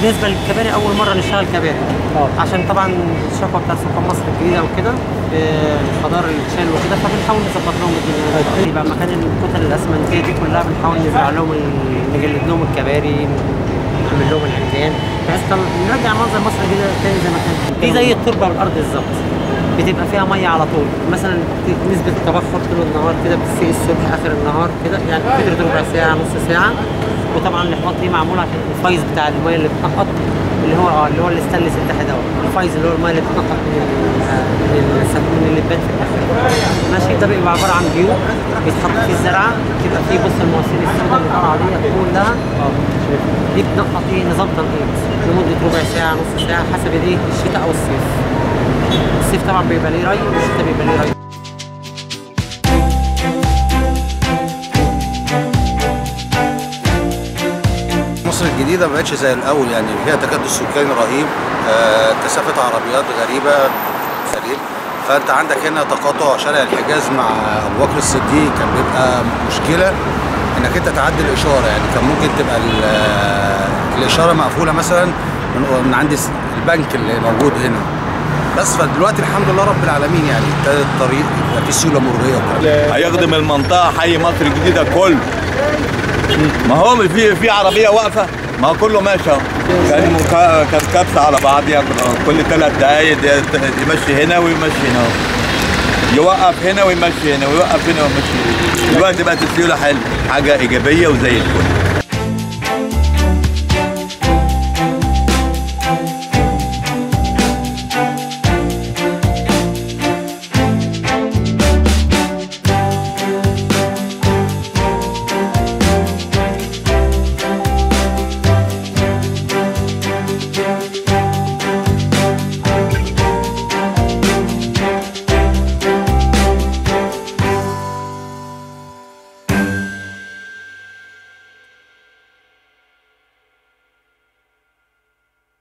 بالنسبه للكباري اول مره نشتغل كباري اه. عشان طبعا الشكوى بتاع سكان مصر الجديده وكده خضار الشال وكده فبنحاول نظبط لهم الدنيا يبقى مكان الكتل الاسمنتيه دي كلها بنحاول نزرع لهم ال- نجلد لهم الكباري نعمل لهم العمدان بحيث طل- نرجع منظر مصر الجديده تاني زي ما كان دي زي التربه بالارض بالظبط بتبقى فيها ميه على طول مثلا ت- نسبه التبخر طول النهار كده بتسقي الصبح اخر النهار كده يعني فتره ربع ساعه نص ساعه وطبعا الاحواض دي معمول عشان الفايز بتاع الميه اللي بتنقط اللي هو اه اللي هو الاستانلس اللي تحت دوت الفايز اللي هو الميه اللي بتنقط من ال- آه، من الس- من اللبان في الاخر ماشي ده بيبقى عباره عن جيوب بيتحط فيه الزرعه بتبقى فيه بص المواسير السوداء اللي طالعه دي كلها اه شايف دي بتنقط ايه نظام تنقيط لمده ربع ساعه نص ساعه حسب الايه الشتاء او الصيف الصيف طبعا بيبقى ليه ري والشتاء بيبقى ليه ري مصر الجديدة ما بقتش زي الأول يعني فيها تكدس سكاني رهيب آه، كثافة عربيات غريبة سليم فأنت عندك هنا تقاطع شارع الحجاز مع أبو بكر الصديق كان بيبقى مشكلة إنك أنت تعدي الإشارة يعني كان ممكن تبقى ال- آه، الإشارة مقفولة مثلا من من عند الس- البنك اللي موجود هنا بس فدلوقتي الحمد لله رب العالمين يعني ابتدى الطريق يبقى فيه سيولة مرورية وكده هيخدم المنطقه حي مصر الجديده كله ما هو في في عربيه واقفه ما هو كله ماشي اهو كان مكا- كانت كبسه على بعضيها كل ثلاث دقايق يمشي هنا ويمشي هنا اهو. يوقف هنا ويمشي هنا ويوقف هنا ويمشي هنا دلوقتي بقت السيوله حلوه حاجه ايجابيه وزي الفل